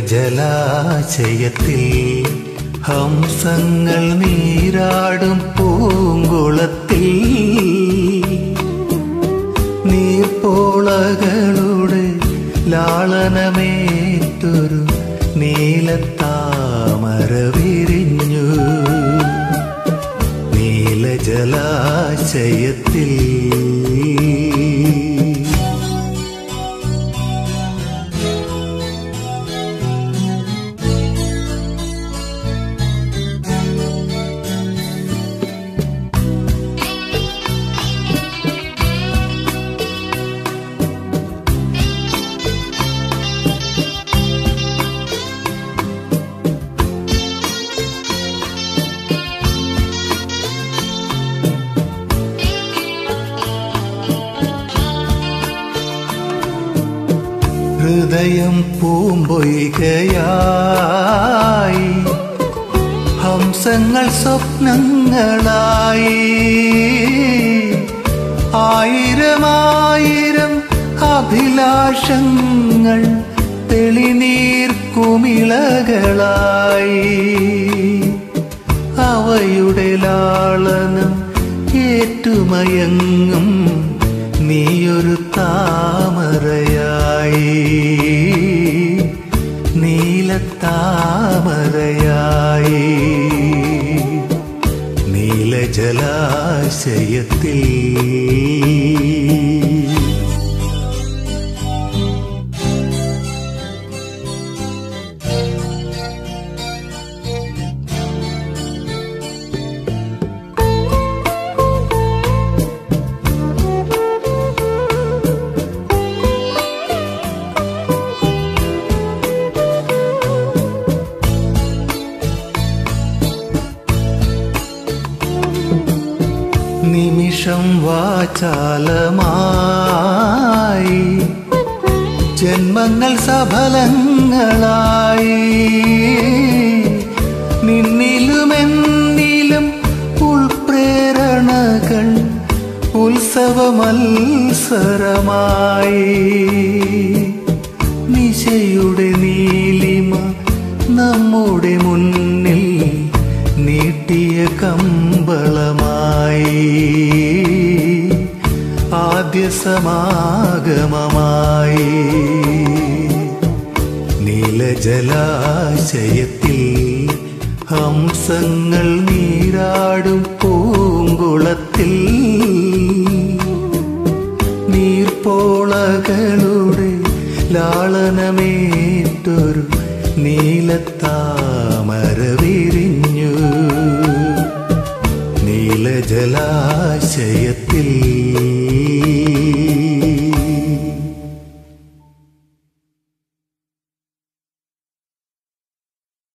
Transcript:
നീലജലാശയത്തിൽ ഹംസങ്ങൾ നീരാടും പൂങ്കുളത്തിൽ നീർപ്പോളകളുടെ ലാളനമേറ്റൊരു നീലത്താമര വിരിഞ്ഞു നീലജലാശയത്തിൽ ഹൃദയം പൂമ്പൊയ്കയായി ഹംസങ്ങൾ സ്വപ്നങ്ങളായി ആയിരമായിരം അഭിലാഷങ്ങൾ തെളിനീർ കുമിളകളായി അവയുടെ ലാളനം ഏറ്റുമയങ്ങും നീയൊരു താമരയായി നീലത്താമരയായി നീലജലാശയത്തിൽ നിമിഷം വാചാലമായി ജന്മങ്ങൾ സഫലങ്ങളായി നിന്നിലുമെന്നിലും ഉൾപ്രേരണകൾ ഉത്സവമത്സരമായി നിശയുടെ നീലിമ നമ്മുടെ മുന്നിൽ നീട്ടിയ കമ്പളമായി ആദ്യ സമാഗമമായി നീലജലാശയത്തിൽ ഹംസങ്ങൾ നീരാടും പൂങ്കുളത്തിൽ നീർപ്പോളകളുടെ ലാളനമേറ്റൊരു നീലത്താമര വിരിഞ്ഞു നീലജലാശയത്തിൽ